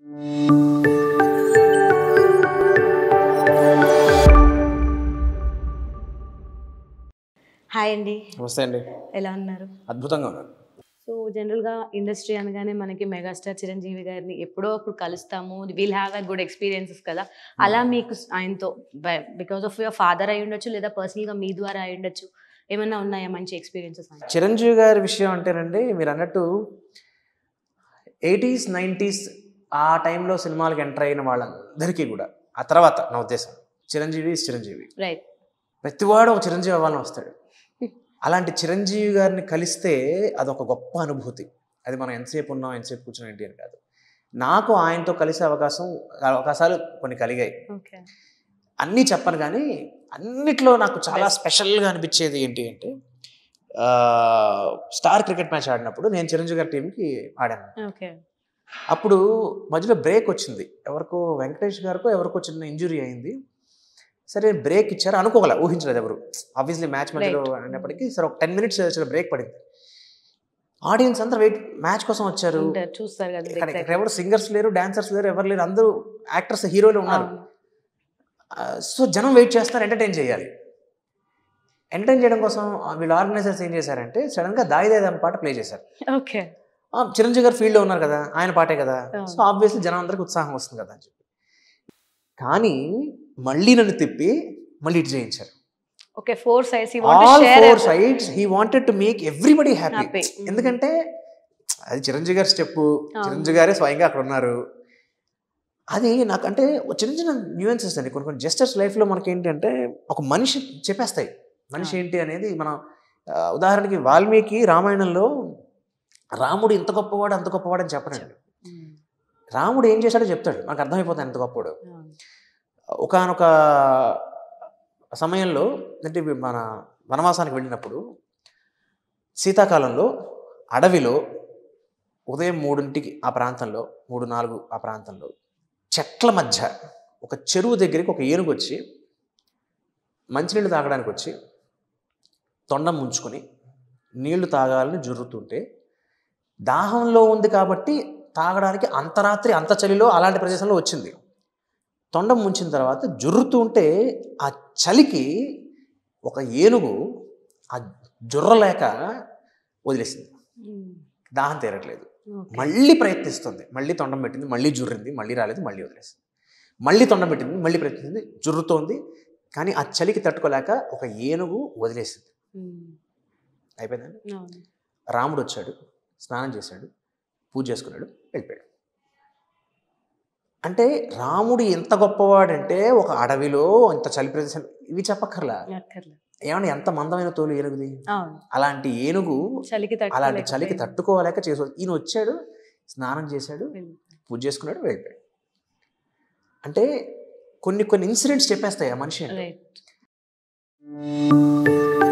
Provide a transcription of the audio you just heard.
Hi అండి నమస్తే అండి ఎలా ఉన్నారు అద్భుతంగా ఉన్నాను సో జనరల్గా ఇండస్ట్రీ అనగానే మనకి మెగాస్టార్ చిరంజీవి గారిని ఎప్పుడో అప్పుడు కలుస్తాము will have a good experiences కదా అలా మీకు ఆయనతో బికాస్ ఆఫ్ యువర్ ఫాదర్ అయి ఉండొచ్చు లేదా పర్సనల్గా మీ ద్వారా అయి ఉండొచ్చు ఏమైనా ఉన్నాయా మంచి ఎక్స్పీరియన్సెస్ చిరంజీవి గారి విషయం అంటేనండి మీరు అన్నట్టు ఎయిటీస్ నైంటీస్ ఆ టైంలో సినిమాలకు ఎంటర్ అయిన వాళ్ళందరికీ కూడా ఆ తర్వాత నా ఉద్దేశం చిరంజీవి is చిరంజీవి రైట్ ప్రతివాడు ఒక చిరంజీవి అవ్వాలని వస్తాడు అలాంటి చిరంజీవి గారిని కలిస్తే అదొక గొప్ప అనుభూతి అది మనం ఎంతసేపు ఉన్నాం ఎంతసేపు కూర్చున్నాం ఏంటి అని కాదు నాకు ఆయనతో కలిసే అవకాశం అవకాశాలు కొన్ని కలిగాయి ఓకే అన్నీ చెప్పను కానీ అన్నిట్లో నాకు చాలా స్పెషల్గా అనిపించేది ఏంటి అంటే ఆ, స్టార్ క్రికెట్ మ్యాచ్ ఆడినప్పుడు నేను చిరంజీవి గారి టీంకి ఆడాను ఓకే అప్పుడు మధ్యలో బ్రేక్ వచ్చింది ఎవరికో వెంకటేష్ గారికో ఎవరికో చిన్న ఇంజురీ అయింది సరే బ్రేక్ ఇచ్చారు అనుకోగల ఊహించలేదు ఎవరు ఆబ్వియస్లీ మ్యాచ్ మధ్యలో అనేప్పటికీ సరే ఒక టెన్ మినిట్స్ చిన్న బ్రేక్ పడింది ఆడియన్స్ అందరూ వెయిట్ మ్యాచ్ కోసం వచ్చారు ఉంటారు చూస్తారు కదా ఇక్కడ exactly. ఇక్కడ ఎవరు సింగర్స్ లేరు డాన్సర్స్ లేరు ఎవరు లేరు అందరూ యాక్టర్స్ హీరోలు ఉన్నారు అవును. సో జనం వెయిట్ చేస్తారు ఎంటర్టైన్ చేయాలి ఎంటర్టైన్ చేయడం కోసం ఆ వీళ్ళ ఆర్గనైజర్స్ ఏం చేశారంటే సడన్గా దాయి దాని పాట ప్లే చేశారు ఓకే ఆ, చిరంజీవి గారు ఫీల్డ్లో ఉన్నారు కదా ఆయన పాటే కదా అవును. సో ఆబ్వియస్లీ జనం అందరికి ఉత్సాహం వస్తుంది కదా అని చెప్పి కానీ మళ్ళీ నన్ను తిప్పి మళ్ళీ ఇటు చేయించారు okay four size all four sides he wanted to make everybody happy Happy. Mm. ఎందుకంటే అది చిరంజీవి గారి స్టెప్ అవును. చిరంజీవి గారే స్వయంగా అక్కడ ఉన్నారు అది నాకు అంటే ఒక చిన్న చిన్న న్యూయన్సెస్ అండి కొన్ని కొన్ని జస్టర్స్ లైఫ్లో మనకి ఏంటంటే ఒక మనిషి చెప్పేస్తాయి మనిషి ఏంటి అనేది మనం ఆ, ఉదాహరణకి వాల్మీకి రామాయణంలో రాముడు ఇంత గొప్పవాడు అంత గొప్పవాడు అని చెప్పడండి రాముడు ఏం చేశాడో చెప్తాడు మనకు అర్థమైపోతుంది ఎంత గొప్పవాడు ఒకనొక సమయంలో అంటే ఇవి మన వనవాసానికి వెళ్ళినప్పుడు శీతాకాలంలో అడవిలో ఉదయం మూడింటికి ఆ ప్రాంతంలో మూడు నాలుగు ఆ ప్రాంతంలో చెట్ల మధ్య ఒక చెరువు దగ్గరికి ఒక ఏనుగు వచ్చి మంచినీళ్ళు తాగడానికి వచ్చి తొండం ముంచుకొని నీళ్లు తాగాలని జుర్రుతుంటే దాహంలో ఉంది కాబట్టి తాగడానికి అంతరాత్రి అంత చలిలో అలాంటి ప్రదేశంలో వచ్చింది తొండం ముంచిన తర్వాత జుర్రుతూ ఉంటే ఆ చలికి ఒక ఏనుగు ఆ జుర్రలేక వదిలేసింది దాహం తీరట్లేదు మళ్ళీ ప్రయత్నిస్తుంది మళ్ళీ తొండం పెట్టింది మళ్ళీ జుర్రింది మళ్ళీ రాలేదు మళ్ళీ వదిలేసింది మళ్ళీ తొండం పెట్టింది మళ్ళీ ప్రయత్నించింది జుర్రుతోంది కానీ ఆ చలికి తట్టుకోలేక ఒక ఏనుగు వదిలేసింది అయిపోయిందండి రాముడు వచ్చాడు స్నానం చేశాడు పూజ చేసుకున్నాడు వెళ్ళిపోయాడు అంటే రాముడు ఎంత గొప్పవాడంటే ఒక అడవిలో ఇంత చలి ప్రదేశం ఇవి చెప్పక్కర్లా ఏమన్నా ఎంత మందమైన తోలు ఏనుగుది అవును అలాంటి ఏనుగు చలికి అలాంటి చలికి తట్టుకోలేకపోయింది. తట్టుకోలేక చేసు ఈయన వచ్చాడు స్నానం చేశాడు వెళ్ళిపోయింది. పూజ చేసుకున్నాడు వెళ్ళిపోయాడు అంటే కొన్ని కొన్ని ఇన్సిడెంట్స్ చెప్పేస్తాయి ఆ మనిషి అంటే. రైట్